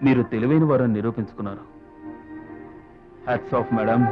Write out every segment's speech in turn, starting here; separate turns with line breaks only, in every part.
మీరు తెలివైన వారని నిరూపించుకున్నారు హ్యాట్స్ ఆఫ్ మేడం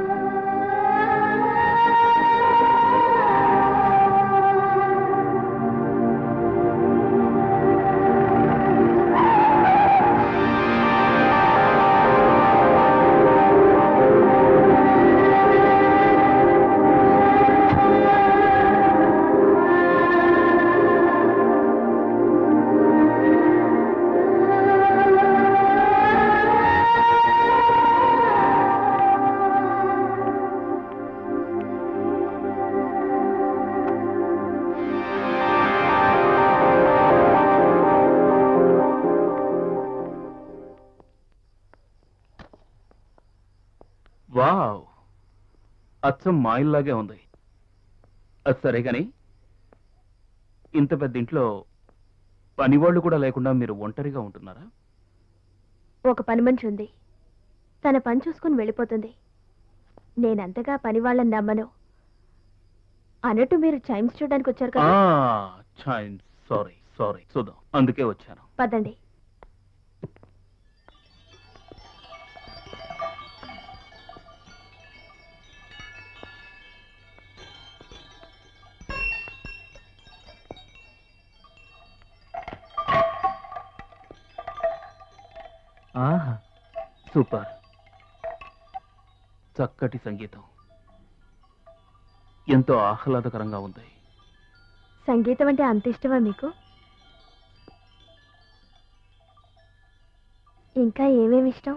వావ్ అచ్చం మా ఇల్లాగే ఉంది అది సరే కానీ ఇంత పెద్ద ఇంట్లో పనివాళ్ళు కూడా లేకుండా మీరు ఒంటరిగా ఉంటున్నారా
ఒక పని మనిషి ఉంది తన పని చూసుకుని వెళ్ళిపోతుంది నేనంతగా పని వాళ్ళని నమ్మను అన్నట్టు మీరు చైమ్స్ చూడడానికి వచ్చారు కదా
సారీ సారీ చూద్దాం అందుకే వచ్చాను
పదండి
ఆహా సూపర్ చక్కటి సంగీతం ఎంతో ఆహ్లాదకరంగా ఉంది
సంగీతం అంటే అంత ఇష్టమా మీకు ఇంకా ఏమేమి ఇష్టం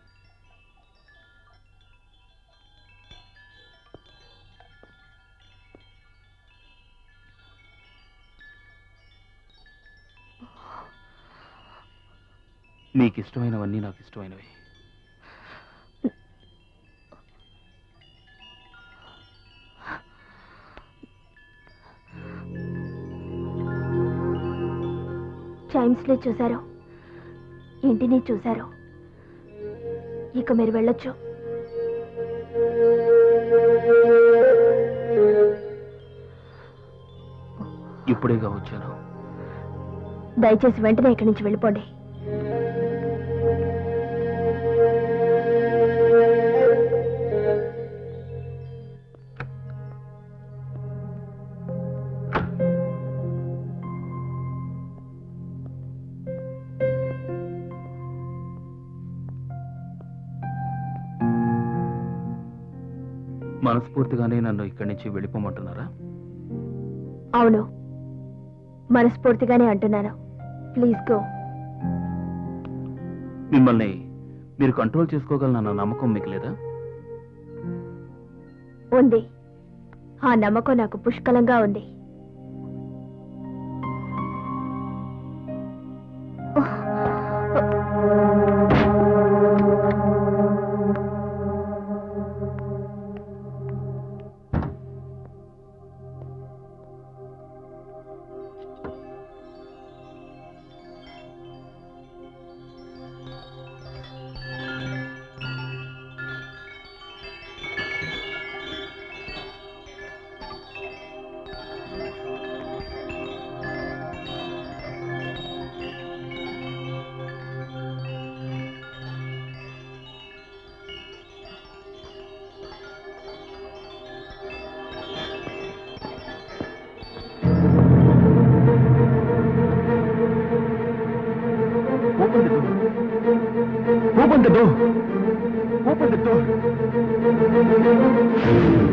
మీకు ఇష్టమైనవన్నీ నాకు ఇష్టమైనవి
చైమ్స్లో చూశారు ఇంటిని చూశారు ఇక మీరు వెళ్ళొచ్చు
ఇప్పుడేగా వచ్చాను
దయచేసి వెంటనే ఇక్కడి నుంచి వెళ్ళిపోండి
మనస్ఫూర్తిగానే నన్ను ఇక్కడి నుంచి వెళ్ళిపోమంటున్నారా
అవును మనస్ఫూర్తిగానే అంటున్నాను ప్లీజ్ గో
మిమ్మల్ని మీరు కంట్రోల్ చేసుకోగలనన్న నమ్మకం మీకు లేదా
ఉంది ఆ నమ్మకం నాకు పుష్కలంగా ఉంది
Open the door. Open the door. Open the door.